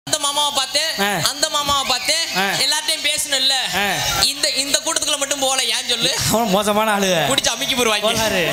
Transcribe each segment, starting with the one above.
அந்த மாமாவை பார்த்தேன் ஆ. அந்த மாமாவை பார்த்தேன் ஆ. எல்லார்ட்டையும் பேசணும்ல ஆ. இந்த இந்த கூட்டத்துக்குள்ள மட்டும் போகல ஏன் சொல்லு அவன் மோசமான ஆளு குடிச்சு அமுக்கி போடுவாங்க போனாரு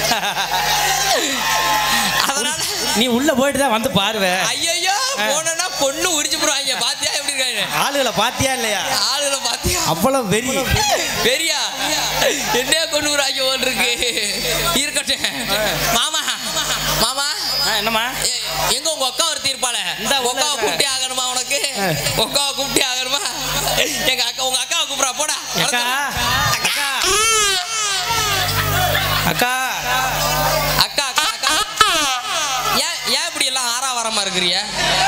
அதனால நீ உள்ள போயிட்டு தான் வந்து பாருவ ஐயோ போனா பொண்ணு உரிச்சு போடுவாங்க பாத்தியா எப்படி இருக்காங்க ஆளுகளை பாத்தியா இல்லையா ஆளுகளை பாத்தியா அவ்வளவு வெறி பெரியா என்ன கொண்டு வராங்க போல் இருக்கு இருக்கட்டும் மாமா மாமா ஆ, என்னம்மா எ- எங்க உங்க அக்கா ஒருத்தி இருப்பாள இந்தா உள்ள அக்காவை இருக்கா. கூப்பிட்டே ஆகணுமா உனக்கு ஆ. அக்காவை கூப்பிட்டே ஆகணுமா எங்க அக்கா உங்க அக்காவை கூப்பிடா போடா அக்கா அக்கா அக்கா அக்கா அக்கா அக்கா ஏன் ஏன் இப்படி எல்லாம் ஆறாவாரமா இருக்கிறிய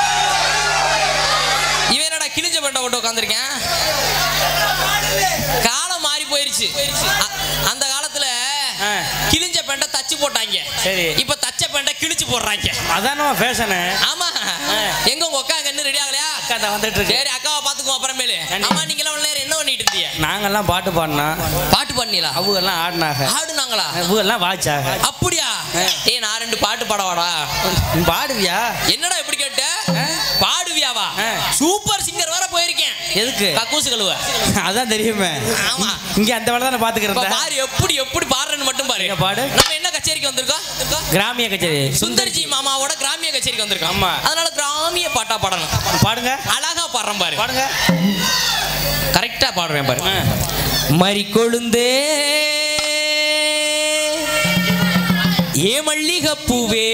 இவன் என்னடா கிழிஞ்ச பெண்டை போட்டு உட்காந்துருக்கேன் காலம் மாறி போயிருச்சு அ- அந்த காலத்துல ஆ. கிழிஞ்ச பெண்டை தச்சு போட்டாங்க சரி. இப்ப தச்ச பெண்டை கிழிச்சு போடுறாங்க அதானோ ஃபேஷனு ஆமா எங்க உங்க அக்கா அங்க இன்னும் ரெடி ஆகலையா அக்கா தான் வந்துட்டு இருக்கு சரி அக்காவை பாத்துக்குவோம் அப்புறமேலு நன்றி. அம்மா நீங்க எல்லாம் நேரம் என்ன பண்ணிட்டு இருந்தீங்க நாங்கெல்லாம் பாட்டு பாடினா பாட்டு பண்ணீங்களா அவங்க எல்லாம் ஆடினாங்க ஆடுனாங்களா அவங்க எல்லாம் வாய்ச்சாங்க அப்படியா ஏய் நான் ரெண்டு பாட்டு பாடவாடா நீ பாடுவியா என்னடா எப்படி கேட்ட பாடுவியாவா ஆ. சூப்பர் சிங்கர் வர போயிருக்கேன் எதுக்கு கக்கூசு கழுவ அதான் தெரியுமே ஆமா இங்க அந்த வேலை தானே இப்ப பாத்துக்கிறேன் பாரு எப்படி எப்படி பாடுறேன்னு மட்டும் பாரு எங்க பாடு? நம்ம என்ன கச்சேரிக்கு வந்திருக்கோம் கிராமிய கச்சேரி சுந்தர்ஜி மாமாவோட கிராமிய கச்சேரிக்கு வந்திருக்கோம் ஆமா. அதனால கிராமிய பாட்டா பாடணும் பாடுங்க அழகா பாடுறேன் பாரு பாடுங்க கரெக்டா பாடுறேன் பாரு ஆ. மறி கொழுந்தே ஏ மல்லிகைப்பூவே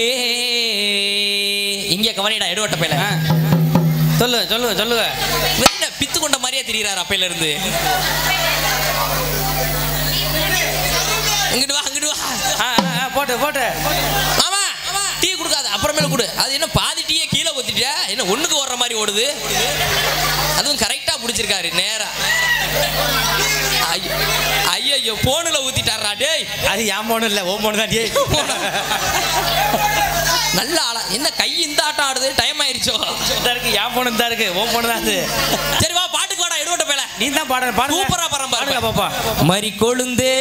இங்க கவனிடா எடுவட்ட பையில ஆ. சொல்லு சொல்லுங்க சொல்லுங்க என்ன பித்து கொண்ட மாதிரியே தெரியுறாரு அப்பையில இருந்து இங்கிட்டு வா இங்கிட்டு வா ஆ, ஆ, ஆ, போட்டு போட்டு மாமா டீ கொடுக்காத அப்புறமேல கொடு அது என்ன பாதி டீயை கீழே ஊத்திட்ட என்ன ஒண்ணுக்கு ஓடுற மாதிரி ஓடுது அதுவும் கரெக்டா பிடிச்சிருக்காரு நேரா ஐயோ ஐயோ போனுல ஊத்திட்டாரா டேய் அது என் போனும் இல்ல ஓ போனு தான் டேய். நல்ல ஆளா என்ன கை இந்த ஆட்டம் ஆடுது டைம் ஆயிருச்சோ இதா இருக்கு என் போனு தான் இருக்கு ஓ போனு தான் அது சரி வா பாட்டுக்கு வாடா எடுவட்ட பேல நீ தான் பாடுற பாடுங்க சூப்பரா பாடுறேன் பாடுங்க பாருங்க பாப்பா மறி கொழுந்தே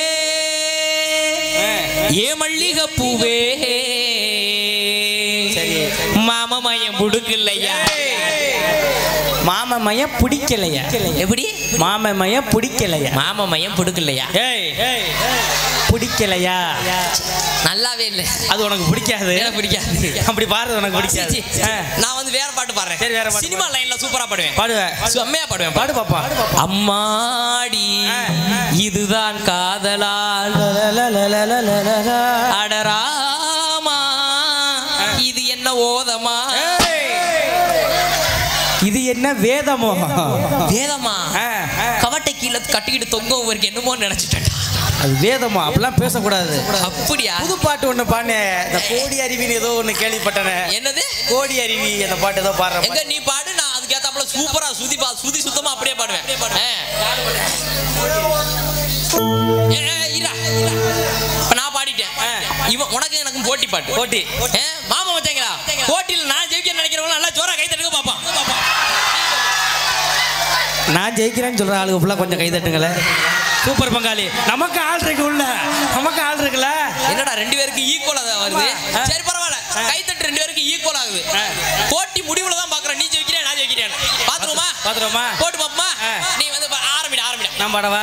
ஏ மல்லிகை பூவே சரி. மாமமயம் புடுக்கலையா மாமமைய பிடிக்கலையா எப்படி மாமமைய பிடிக்கலையா மாமமயம் புடுக்கலையா ஏய் ஏய் பிடிக்கலையா நல்லாவே இல்லை அது உனக்கு பிடிக்காது எனக்கு பிடிக்காது அப்படி பாடுறது உனக்கு சீ, பிடிக்காது சீ. ஆ, நான் வந்து வேற பாட்டு பாடுறேன் சரி, வேற பாட்டு சினிமா லைன்ல சூப்பரா பாடுவேன் பாடுவேன் செம்மையா பாடுவேன் பாடு பாப்பா அம்மாடி ஆ, ஆ. இதுதான் காதலால் அடராமா இது என்ன ஓதமா ஏய். இது என்ன வேதமோ வேதமா ஆ, ஆ. கவட்டை கீழே கட்டிக்கிட்டு தொங்கவருக்கு என்னமோ நினைச்சிட்டேன் அது வேதமா அப்படிலாம் பேசக்கூடாது அப்படியா புது பாட்டு ஒண்ணு பாடினேன் இந்த கோடி அருவின்னு ஏதோ ஒண்ணு கேள்விப்பட்டேனே என்னது கோடி அருவி அந்த பாட்டு ஏதோ பாடுற எங்க நீ பாடு நான் அதுக்கேத்தாப்புல சூப்பரா சுதி பா சுதி சுத்தமா அப்படியே பாடுவேன் ஆ. ஏ, ஏ, இருடா. இப்ப நான் பாடிட்டேன் ஆ. இவன் உனக்கு எனக்கும் போட்டி பாட்டு போட்டி ஏ, மாமா வச்சாங்களா போட்டியில் நான் ஜெயிக்க நினைக்கிறவங்க நல்லா ஜோரா கை தட்டுங்க பாப்பான் நான் ஜெயிக்கிறேன்னு சொல்ற ஆளுங்க ஃபுல்லா கொஞ்சம் கை தட்டுங்களேன் சூப்பர் பங்காளி நமக்கு ஆள் இருக்கு உள்ள நமக்கு ஆள் இருக்குல்ல என்னடா ரெண்டு பேருக்கு ஈக்குவலா தான் வருது ஆ. சரி பரவாயில்ல கை தட்டு ரெண்டு பேருக்கு ஈக்குவல் ஆகுது ஆ. போட்டி முடிவுல தான் பாக்குறேன் நீ ஜெயிக்கிறேன் நான் ஜெயிக்கிறேன் பாத்துருமா பாத்துருவோமா போட்டு பாப்போமா ஆ. நீ வந்து பா- ஆரம்பிடு ஆரம்பிடு நான் பாடவா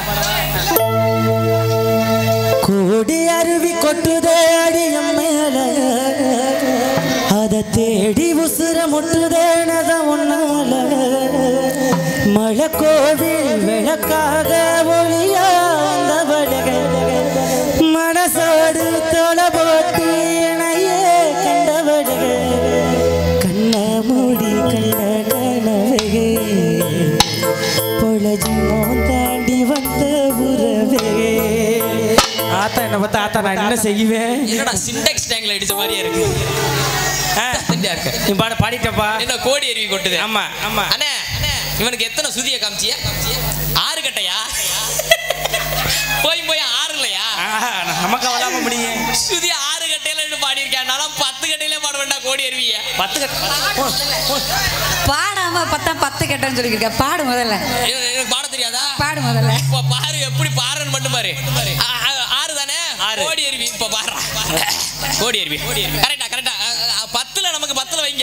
கோடி அருவி கொட்டுதே அடியம் மேல அத தேடி உசுர முட்டுதேனத உன்னால மழை கோவில் விளக்காக ஒளியா வந்தவளுக மனசோடு தொலை போட்டு இணையே கண்டவளுக கண்ண மூடி கண்ண கனவே பொழஜிமோ தாண்டி வந்த உறவே ஆத்தா என்ன பார்த்தா ஆத்தா நான் என்ன செய்வேன் என்னடா சிண்டெக்ஸ் டேங்க்ல அடிச்ச மாதிரியே இருக்கு ஆ, சரியா இருக்கு நீ பாட பாடிட்டப்பா என்ன கோடி அருவி கொட்டுது ஆமா ஆமா அண்ணே இவனுக்கு எத்தனை சுதிய காமிச்சிய ஆறு கட்டையா போய் போய் ஆறு இல்லையா ஆஹா, நமக்கு அவளாம முடியும் சுதி ஆறு கட்டையில பாடியிருக்கேன் நான் பத்து கட்டையில பாட வேண்டாம் கோடி அருவிய பத்து கட்ட பாடாம பத்தா பத்து கெட்டன்னு சொல்லியிருக்க பாடு முதல்ல எனக்கு எனக்கு பாட தெரியாதா பாடு முதல்ல இப்ப பாரு எப்படி பாருன்னு மட்டும் பாரு ஆ- ஆ- ஆறு தானே ஆறு. கோடி அருவி இப்ப பாரு கோடி அருவி கரெக்டா கரெக்டா பத்துல நமக்கு பத்துல வைங்க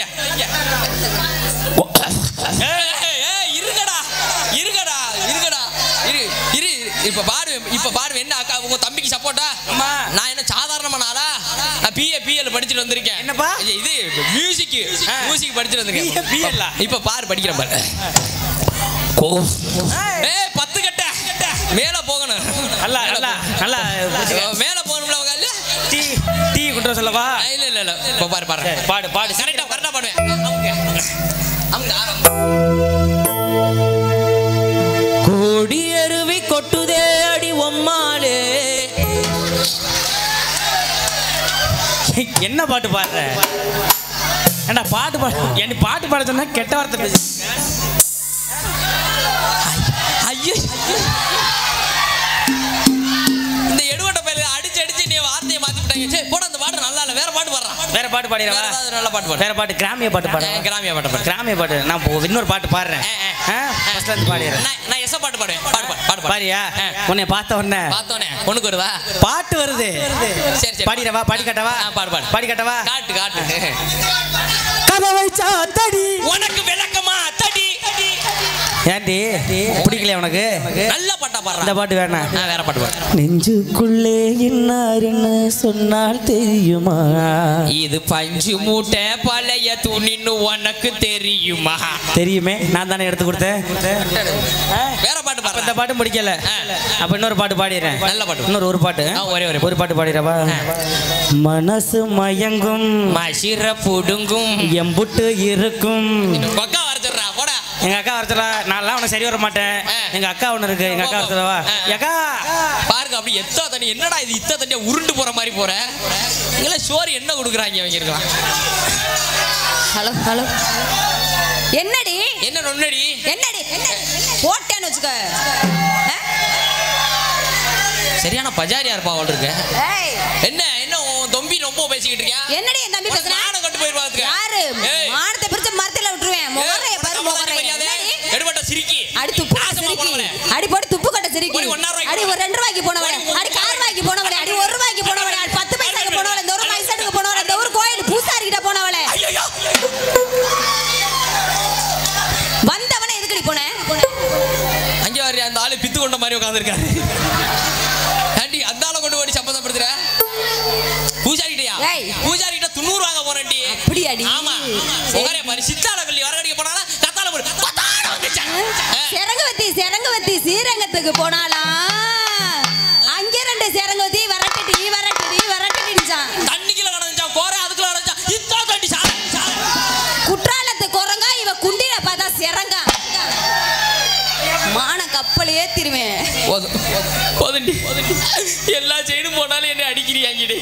ஏய், ஏய், ஏய், இருங்கடா இருங்கடா இருங்கடா இரு இரு இப்ப பாரு இப்ப பாரு என்ன அக்கா உங்க தம்பிக்கு சப்போர்ட்டா அம்மா. நான் என்ன சாதாரணமான ஆளா நான் பிஏ பிஎல் படிச்சுட்டு வந்திருக்கேன் என்னப்பா? இது- இது மியூசிக் ஆ. மியூசிக் படிச்சுட்டு வந்திருக்கேன் BA PL -ஆ? இப்ப பாரு படிக்கிறேன் பாரு கோ ஏய் பத்து கட்ட மேல போகணும் நல்லா நல்லா நல்லா புடிச்சுக்க. மேல போகணும்ல அவங்க இல்ல டீ டீ குடுற சொல்லவா இல்ல இல்ல இல்ல இப்ப பாரு பாரு சரி, பாடு பாடு கரெக்டா கரெக்டா பாடுவேன் அவங்க அவங்க கோடி அருவி கொட்டுதே அடி ஒம்மாளே என்ன பாட்டு பாடுற ஏண்டா பாட்டு பாடு என்ன பாட்டு பாட சொன்னா கெட்ட வார்த்தை பேசு ஐயோ இந்த எடுவட்ட பையில அடிச்சு அடிச்சு நீ வார்த்தையை மாத்தி விட்டாங்க சே போட அந்த பாட்டு நல்லா இல்ல வேற பாட்டு பாடுறான் வேற பாட்டு வேற பாடிடவா ஏதாவது நல்ல பாட்டு பாடு வேற பாட்டு கிராமிய பாட்டு பாடு ஏ, கிராமிய பாட்டு பாடு கிராமிய பாட்டு நான் இப்போ இன்னொரு பாட்டு பாடுறேன் ஆ, ஆ. ஃபர்ஸ்ட்ல இருந்து பாடிடுறேன் நான் நான் எச பாட்டு பாடுவேன் பாடு பாடு பாடு பாடு பாரியா ஆ. உன்னை பார்த்த உடனே பார்த்தோனே உனக்கு வருதா பாட்டு வருது சரி சரி பாடிடவா பாடி கட்டவா ஆ, பாடு பாடு பாடி கட்டவா காட்டு காட்டு கதை வைச்சா தடி உனக்கு விளக்கமா தடி ஏண்டி பிடிக்கல உனக்கு நல்ல பாட்டா இந்த பாடுறான் பாட்டு வேணாம் ஆ, வேற பாட்டு பாடு நெஞ்சுக்குள்ளே இன்னாருன்னு சொன்னால் தெரியுமா இது பஞ்சு மூட்டை பழைய துணின்னு உனக்கு தெரியுமா தெரியுமே நான் தானே எடுத்து கொடுத்தேன் ஆ? வேற பாட்டு அப்ப இந்த பாடுறேன் பாட்டும் பிடிக்கல ஆ. அப்ப இன்னொரு பாட்டு பாடிடுறேன் நல்ல பாட்டு. இன்னொரு ஒரு பாட்டு ஆ, ஒரே ஒரே ஒரு பாட்டு பாடிடவா மனசு மயங்கும் மசிர புடுங்கும் எம்புட்டு இருக்கும் பக்கா வரைச்சிடுறா போடா எங்க அக்கா வரச்சலா நான்லாம் உனக்கு சரி வர மாட்டேன் ஆ. எங்க அக்கா ஒண்ணு இருக்கு எங்க அக்கா வரச்சலவா ஆ. அக்கா பாருங்க அப்படி எத்தா தண்ணி என்னடா இது இத்த தண்ணியா உருண்டு போற மாதிரி போற நீங்களே சோறு என்ன கொடுக்குறாங்க அவங்க இருக்கலாம் ஹலோ ஹலோ என்னடி என்ன நொன்னடி என்னடி போட்டேன்னு வச்சுக்க ஆ? சரியான பஜாரியா இருப்பா அவள் இருக்கு ஏய், என்ன என்ன உன் தொம்பி ரொம்ப பேசிக்கிட்டு இருக்கியா என்னடி என் தம்பி பேசுற நானும் கொண்டு போயிருப்பாங்க யாரு மானத்தை பிரிச்சு மரத்துல விட்டுருவேன் முகரைய பாரு முகரைய என்னடி? எடுபட்ட சிரிக்கி அடி துப்பு கட்ட நாசமா சிரிக்கி போனவளே. அடி போட்டு துப்பு கட்ட சிரிக்கி ஒரு ஒண்ணா ரூபாய்க்கு அடி ஒரு ரெண்டு ரூபாய்க்கு போனவளே ஒரு அடி கால் ரூபாய்க்கு போனவளே அடி ஒரு ரூபாய்க்கு போனவளே அடி பத்து பைசாக்கு போனவளே இந்த ஒரு பைசாட்டுக்கு போனவளே இந்த ஒரு கோயில் பூசாரி கிட்ட போனவளே ஐயோ வந்தவனே எதுக்கடி போன அங்கே வர அந்த ஆளு பித்து கொண்ட மாதிரி உட்காந்துருக்காரு ஆண்டி அந்த ஆளை கொண்டு போய் சம்மந்தப்படுத்துற பூஜாரிட்டியா ஏய். பூஜாரிட்ட துண்ணூறு வாங்க போறேன்டி அப்படியாடி? ஆமா சரி. ஒரே மாதிரி சித்தால கல்லி வரகடிக்க போனாலும் கத்தால போடு கத்தால வந்துச்சான் செரங்கவத்தி செரங்கவத்தி ஸ்ரீரங்கத்துக்கு போனாலாம் அங்கே ரெண்டு செரங்கவத்தி வரட்டடி வரட்டடி வரட்டடிச்சான் தண்ணிக்குள்ள கடந்துச்சான் கோரை அதுக்குள்ள கடந்துச்சான் இத்தா தண்டி சாலை சாலை குற்றாலத்து குரங்கா இவ குண்டில பார்த்தா செரங்கா மான கப்பல் ஏத்திருவேன் போதும் போதுண்டி எல்லா சைடும் போனாலும் என்ன அடிக்கிறியாங்கிடி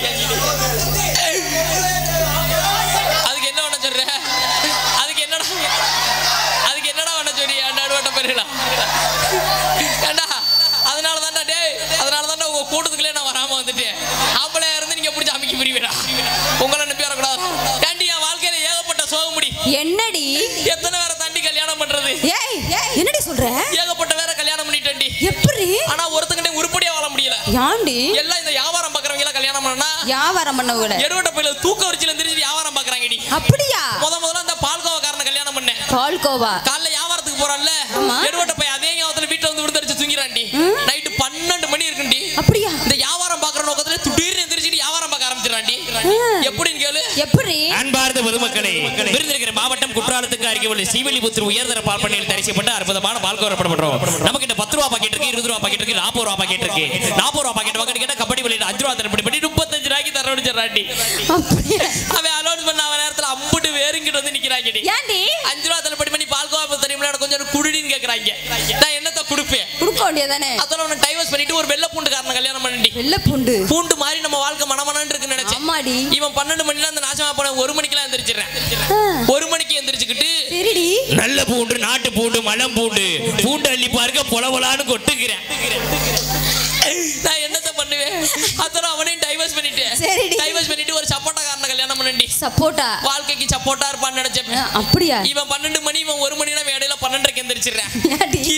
அதுக்கு என்ன பண்ண சொல்ற அதுக்கு என்னடா அதுக்கு என்னடா பண்ண சொல்றியா நடுவட்ட பெருடா ஏண்டா அதனால தான்டா டேய் அதனால தான்டா உங்க கூட்டத்துக்குள்ளே நான் வராம வந்துட்டேன் ஆம்பளையா இருந்து நீங்க பிடிச்சி அமைக்க புரியுவேடா உங்களை நம்பி வரக்கூடாது ஏண்டி என் வாழ்க்கையில ஏகப்பட்ட சோகமுடி என்னடி எத்தனை பேரை தாண்டி கல்யாணம் பண்றது ஏய் என்னடி சொல்ற ஏகப்பட்ட பேரை கல்யாணம் பண்ணிட்டேன்டி எப்படி ஆனா ஒருத்தங்கிட்ட உருப்படியா வாழ முடியல யாண்டி எல்லாம் இந்த வியாபாரம் பாக்குறவங்க எல்லாம் கல்யாணம் பண்ணா வியாபாரம் பண்ண கூட எடுவட்ட பையில தூக்க வரிச்சில தெரிஞ்சு வியாபாரம் பாக்குறாங்கடி அப்படியா முத முதல்ல அந்த பால்கோவக்காரனை கல்யாணம் பண்ணேன் பால்கோவா காலைல வியாபாரத்துக்கு போறான்ல ஆமா. எடுவட்ட பையன் அதே ஞாபகத்துல வீட்டுல வந்து விழுந்தடிச்சு தூங்கிறான்டி ம். நைட்டு பன்னெண்டு மணி இருக்குண்டி அப்படியா இந்த வியாபாரம் பாக்குற நோக்கத்துல திடீர்னு எந்திரிச்சிட்டு வியாபாரம் பார்க்க ஆரம்பிச்சிடறான்டி ம். எப்படின்னு கேளு எப்படி அன்பார்ந்த பொதுமக்களே விருந்திருக்கிற மாவட்டம் குற்றாலத்துக்கு அருகே உள்ள ஸ்ரீவில்லிபுத்தூர் உயர்தர பால் பண்ணையில் தரிசிக்கப்பட்ட அற்புதமான பால் கோரப்படப்படுறோம் நமக்கு இந்த பத்து ரூபா பாக்கெட் இருக்கு இருபது ரூபா பாக்கெட் இருக்கு நாற்பது ரூபா பாக்கெட் இருக்கு நாற்பது ரூபா பாக்கெட் வாங்க கேட்டா கபடி விளையாட்டு அஞ்சு ரூபா தரப்படி பண்ணி முப்பத்தஞ்சு ரூபாய்க்கு தர வச்சிடறாண்டி அப்படியா அவன் அலோன்ஸ் பண்ண அவன் நேரத்துல அம்புட்டு வேறுங்கிட்டு வந்து நிக்கிறாங்கடி ஏண்டி அஞ்சு ரூபா தள்ளுபடி பண்ணி பால் கோவா தெரியுமா எனக்கு கொஞ்சம் குடிடின்னு கேக்குறாங்க நான் என்னத்த கொடுப்பேன் கொடுக்க வேண்டியதானே அதெல்லாம் உன்னை டைவர்ஸ் பண்ணிட்டு ஒரு வெள்ளை பூண்டுக்காரனை கல்யாணம் பண்ணி வெள்ளை பூண்டு பூண்டு மாதிரி நம்ம வாழ்க்கை மனமனன்னு இருக்குன்னு நினைச்சேன் ஆமாடி இவன் பன்னெண்டு மணில அந்த நாசமா போன ஒரு மணிக்கெல்லாம் எந்திரிச்சிடுறேன் ஆ, ஒரு மணிக்கு எந்திரிச்சுக்கிட்டு சரிடி நல்ல பூண்டு நாட்டு பூண்டு மலம் பூண்டு பூண்டு அள்ளி பாருங்க பொலவலான்னு கொட்டுக்கிறேன் நான் என்னத்த பண்ணுவேன் அதெல்லாம் அவனையும் டைவர்ஸ் பண்ணிட்டேன் சரிடி. டைவர்ஸ் பண்ணிட்டு ஒரு சப்போட்டாக்காரனை கல்யாணம் பண்ணி சப்போட்டா வாழ்க்கைக்கு சப்போட்டா இருப்பான்னு நினைச்சேன் ஆ, அப்படியா இவன் பன்னெண்டு மணி இவன் ஒரு மணினா இடையில பன்னெண்டரைக்கு எந்திரிச்சிடுறேன் ஏன்டி? கிலோ பத்து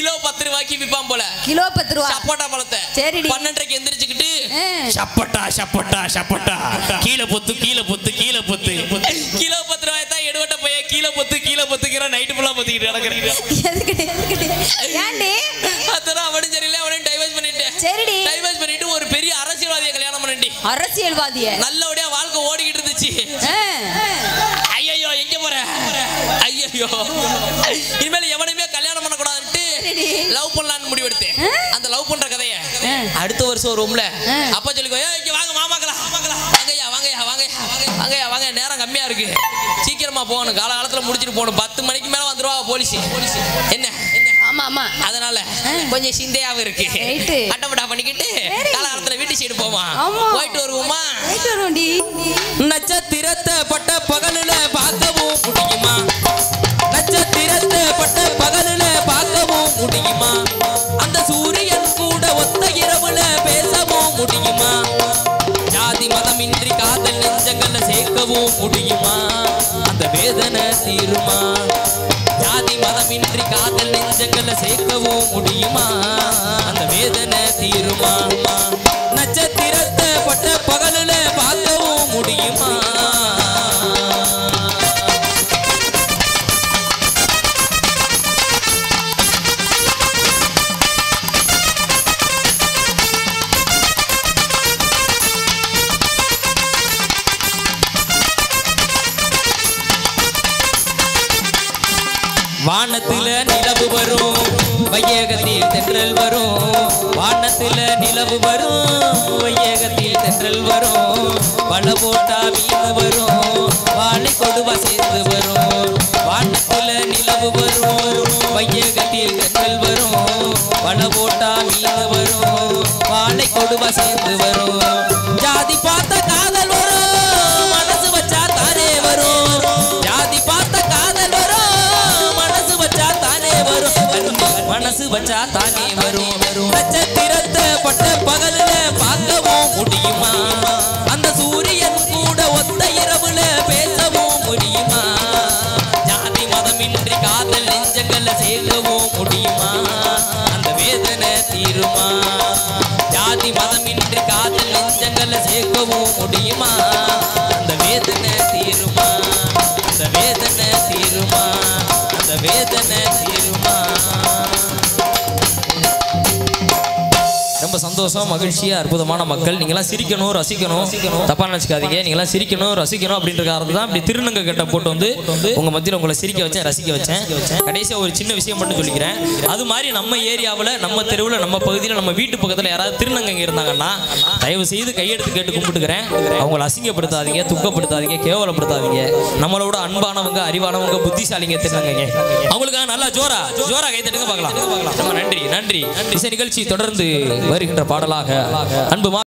பத்து ரூபாய்க்கு விற்பான் போல கிலோ பத்து ரூபா சப்போட்டா பழத்தை சரிடி. பன்னெண்டரைக்கு எந்திரிச்சுக்கிட்டு ஆ. சப்பட்டா சப்பட்டா சப்பட்டா கீழே பொத்து கீழே பொத்து கீழே பொத்து கிலோ பத்து ரூபாய் தான் எடுவட்ட போய் கீழே பொத்து கீழே பொத்துக்கிற நைட்டு ஃபுல்லா பொத்திக்கிட்டு கிடக்குறீங்க எதுக்கிட்டு எதுக்கிட்டு ஏன்டி அதான் அவனும் சரியில்லை அவனையும் டைவர்ஸ் பண்ணிட்டேன் சரிடி டைவர்ஸ் பண்ணிட்டு ஒரு பெரிய அரசியல்வாதியை கல்யாணம் பண்ணிட்டி அரசியல்வாதிய நல்லபடியா வாழ்க்கை ஓடிக்கிட்டு இருந்துச்சு ஆ. ஐயோ எங்க போற ஐயோ இனிமேல் எவனையுமே கல்யாணம் பண்ணக்கூடாதுன்ட்டு சரிடி. லவ் பண்ணலாம்னு முடிவெடுத்தேன் ஆ? அந்த லவ் பண்ற கதைய ஆ. அடுத்த வருஷம் ஒரு ரூம்ல ஆ. அப்பா சொல்லிக்கோ "ஏய், இங்க வாங்க மாமாங்களா வாங்கய்யா வாங்கய்யா வாங்கய்யா வாங்கய்யா வாங்க நேரம் கம்மியா இருக்கு சீக்கிரமா போகணும் காலகாலத்துல முடிச்சிட்டு போகணும் பத்து மணிக்கு மேல வந்துருவா போலீஸ் என்ன ஆமா ஆமா அதனால கொஞ்சம் சிந்தையாவும் இருக்கு ரைட்டு. அட்டப்பட்டா பண்ணிக்கிட்டு சரி. காலகாலத்துல வீட்டு சைடு போமா ஆமா. போயிட்டு வருவோமா போயிட்டு வருவோம்டி நட்சத்திரத்தை பட்ட பகலுல பார்க்கவும் முடியுமா நட்சத்திரத்தை பட்ட பகலுல பார்க்கவும் முடியுமா அந்த சூரியன் கூட ஒத்த இரவுல பேசவும் முடியுமா ஜாதி மதமின்றி காதல் நெஞ்சங்கள்ல சேர்க்கவும் முடியுமா அந்த வேதனை தீருமா ஜாதி மதமின்றி காதல் நெஞ்சங்கள்ல சேர்க்கவும் முடியுமா அந்த வேதனை தீருமா நட்சத்திரத்தை பட்ட பகலுல பார்க்கவும் முடியுமா வானத்துல நிலவு வரும் வையகத்தில் தென்றல் வரும் வானத்துல நிலவு வரும் வையகத்தில் தென்றல் வரும் வள போட்டா மீன் வரும் வாழை கொடுவா சேர்ந்து வரும் வானத்துல நிலவு வரும் வையகத்தில் தென்றல் வரும் வள போட்டா மீன் வரும் வாழை கொடுவா சேர்ந்து வரும் ஜாதி பார்த்த காதல் வரும் மனசு வச்சா தானே வரும் ஜாதி பார்த்த காதல் வரும் மனசு வச்சா தானே வரும் மனசு வச்சா தானே வரும் வரும் நட்சத்திரத்தை பட்ட பகல்ல பார்க்கவும் முடியுமா அந்த சூரியன் கூட ஒத்த இரவுல பேசவும் முடியுமா ஜாதி மதமின்றி காதல் நெஞ்சங்கள்ல சேர்க்கவும் முடியுமா அந்த வேதனை தீருமா ஜாதி மதமின்றி காதல் நெஞ்சங்கள்ல சேர்க்கவும் முடியுமா அந்த வேதனை தீருமா அந்த வேதனை தீருமா அந்த வேதனை தீருமா ரொம்ப சந்தோஷம் மகிழ்ச்சியா அற்புதமான மக்கள் நீங்களாம் சிரிக்கணும் ரசிக்கணும் தப்பா நினைச்சுக்காதீங்க நீங்களாம் சிரிக்கணும் ரசிக்கணும் அப்படின்ற காரணத்தை தான் இப்படி திருநங்க கட்ட போட்டு வந்து உங்க மத்தியில் உங்களை சிரிக்க வச்சேன் ரசிக்க வச்சேன் கடைசியா ஒரு சின்ன விஷயம் மட்டும் சொல்லிக்கிறேன் அது மாதிரி நம்ம ஏரியாவில் நம்ம தெருவில் நம்ம பகுதியில் நம்ம வீட்டு பக்கத்தில் யாராவது திருநங்கைங்க இருந்தாங்கன்னா தயவு செய்து கையெடுத்து கேட்டு கும்பிட்டுக்கிறேன் அவங்கள அசிங்கப்படுத்தாதீங்க துக்கப்படுத்தாதீங்க கேவலப்படுத்தாதீங்க நம்மளோட அன்பானவங்க அறிவானவங்க புத்திசாலிங்க திருநங்கைங்க அவங்களுக்காக நல்லா ஜோரா ஜோரா கை தட்டுங்க பார்க்கலாம் ரொம்ப நன்றி நன்றி இசை நிகழ்ச்சி தொடர்ந்து வருகின்ற பாடலாக அன்பு மா-